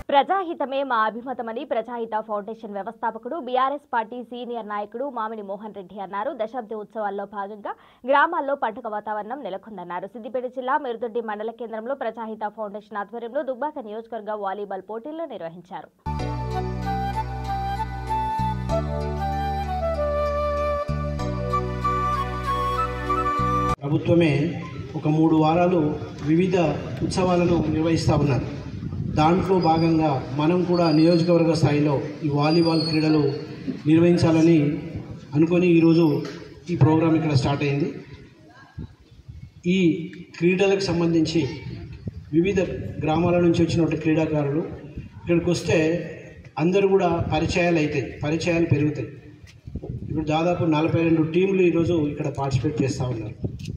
ప్రజాహితమే మా అభిమతమని ప్రజాహిత ఫౌండేషన్ వ్యవస్థాపకుడు బీఆర్ఎస్ పార్టీ సీనియర్ నాయకుడు మామిడి మోహన్ రెడ్డి అన్నారు దశాబ్ది ఉత్సవాల్లో భాగంగా గ్రామాల్లో పండుగ వాతావరణం నెలకొందన్నారు సిద్దిపేట జిల్లా మిరుదొడ్డి మండల కేంద్రంలో ప్రజాహిత ఫౌండేషన్ ఆధ్వర్యంలో దుబ్బాక నియోజకవర్గ వాలీబాల్ పోటీలు నిర్వహించారు ప్రభుత్వమే ఒక మూడు వారాలు వివిధ ఉత్సవాలను నిర్వహిస్తూ ఉన్నారు దాంట్లో భాగంగా మనం కూడా నియోజకవర్గ స్థాయిలో ఈ వాలీబాల్ క్రీడలు నిర్వహించాలని అనుకొని ఈరోజు ఈ ప్రోగ్రాం ఇక్కడ స్టార్ట్ అయింది ఈ క్రీడలకు సంబంధించి వివిధ గ్రామాల నుంచి వచ్చినటువంటి క్రీడాకారులు ఇక్కడికి వస్తే అందరూ కూడా పరిచయాలు అవుతాయి పరిచయాలు పెరుగుతాయి ఇప్పుడు దాదాపు నలభై రెండు టీంలు ఈరోజు ఇక్కడ పార్టిసిపేట్ చేస్తూ ఉన్నారు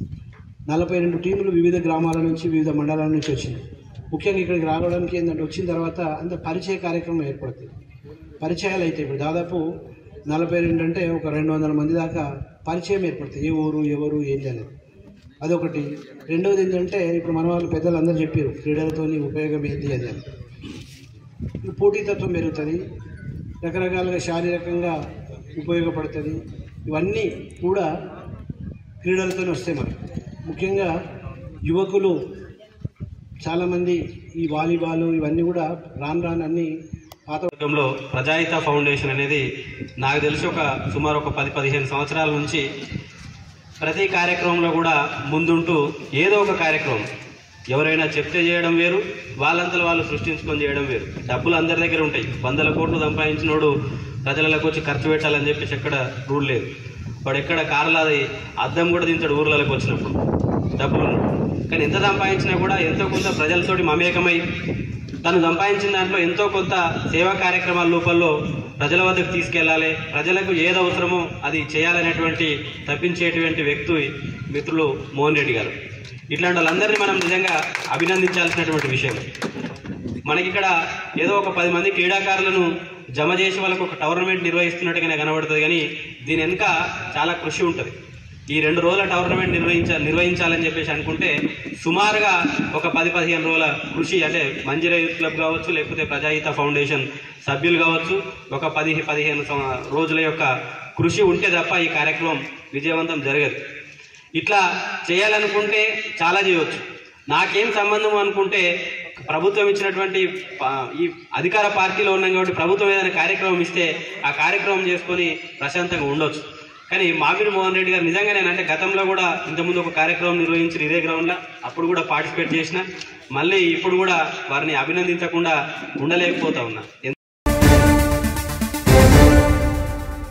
నలభై రెండు టీంలు వివిధ గ్రామాల నుంచి వివిధ మండలాల నుంచి వచ్చింది ముఖ్యంగా ఇక్కడికి రావడానికి ఏంటంటే వచ్చిన తర్వాత అంత పరిచయ కార్యక్రమం ఏర్పడుతుంది పరిచయాలు అయితే ఇప్పుడు దాదాపు నలభై రెండు అంటే ఒక రెండు వందల మంది దాకా పరిచయం ఏర్పడుతుంది ఏ ఊరు ఎవరు ఏంటి అనేది అదొకటి రెండవది ఏంటంటే ఇప్పుడు మన వాళ్ళు పెద్దలు అందరూ చెప్పారు క్రీడలతోని ఉపయోగం ఏంటి అది అని ఇప్పుడు పోటీతత్వం పెరుగుతుంది రకరకాలుగా శారీరకంగా ఉపయోగపడుతుంది ఇవన్నీ కూడా క్రీడలతోనే వస్తాయి మనకు ముఖ్యంగా యువకులు చాలామంది ఈ వాలీబాల్ ఇవన్నీ కూడా రాను రాను అన్ని పాత వర్గంలో ప్రజాహిత ఫౌండేషన్ అనేది నాకు తెలిసి ఒక సుమారు ఒక పది పదిహేను సంవత్సరాల నుంచి ప్రతి కార్యక్రమంలో కూడా ముందుంటూ ఏదో ఒక కార్యక్రమం ఎవరైనా చెప్తే చేయడం వేరు వాళ్ళంతలో వాళ్ళు సృష్టించుకొని చేయడం వేరు డబ్బులు అందరి దగ్గర ఉంటాయి వందల కోట్లు సంపాదించినోడు ప్రజలకు వచ్చి ఖర్చు పెట్టాలని చెప్పేసి ఎక్కడ రూల్ లేదు వాడు ఎక్కడ కార్లాది అద్దం కూడా దించాడు ఊర్లలోకి వచ్చినప్పుడు డబ్బులు కానీ ఎంత సంపాదించినా కూడా ఎంతో కొంత ప్రజలతోటి మమేకమై తను సంపాదించిన దాంట్లో ఎంతో కొంత సేవా కార్యక్రమాల రూపంలో ప్రజల వద్దకు తీసుకెళ్లాలి ప్రజలకు ఏది అవసరమో అది చేయాలనేటువంటి తప్పించేటువంటి వ్యక్తి మిత్రులు మోహన్ రెడ్డి గారు ఇట్లాంటి వాళ్ళందరినీ మనం నిజంగా అభినందించాల్సినటువంటి విషయం మనకి ఇక్కడ ఏదో ఒక పది మంది క్రీడాకారులను జమ చేసి వాళ్ళకు ఒక టోర్నమెంట్ నిర్వహిస్తున్నట్టుగానే కనబడుతుంది కానీ దీని వెనుక చాలా కృషి ఉంటుంది ఈ రెండు రోజుల టోర్నమెంట్ నిర్వహించ నిర్వహించాలని చెప్పేసి అనుకుంటే సుమారుగా ఒక పది పదిహేను రోజుల కృషి అంటే మంజిరా యూత్ క్లబ్ కావచ్చు లేకపోతే ప్రజాహిత ఫౌండేషన్ సభ్యులు కావచ్చు ఒక పది పదిహేను సం- రోజుల యొక్క కృషి ఉంటే తప్ప ఈ కార్యక్రమం విజయవంతం జరగదు ఇట్లా చేయాలనుకుంటే చాలా చేయవచ్చు నాకేం సంబంధం అనుకుంటే ప్రభుత్వం ఇచ్చినటువంటి ప- ఈ అధికార పార్టీలో ఉన్నాం కాబట్టి ప్రభుత్వం ఏదైనా కార్యక్రమం ఇస్తే ఆ కార్యక్రమం చేసుకొని ప్రశాంతంగా ఉండొచ్చు కానీ మామిడి మోహన్ రెడ్డి గారు నిజంగా నేను అంటే గతంలో కూడా ఇంతకుముందు ఒక కార్యక్రమం నిర్వహించిన ఇదే గ్రౌండ్లో అప్పుడు కూడా పార్టిసిపేట్ చేసిన మళ్ళీ ఇప్పుడు కూడా వారిని అభినందించకుండా ఉండలేకపోతా ఉన్నా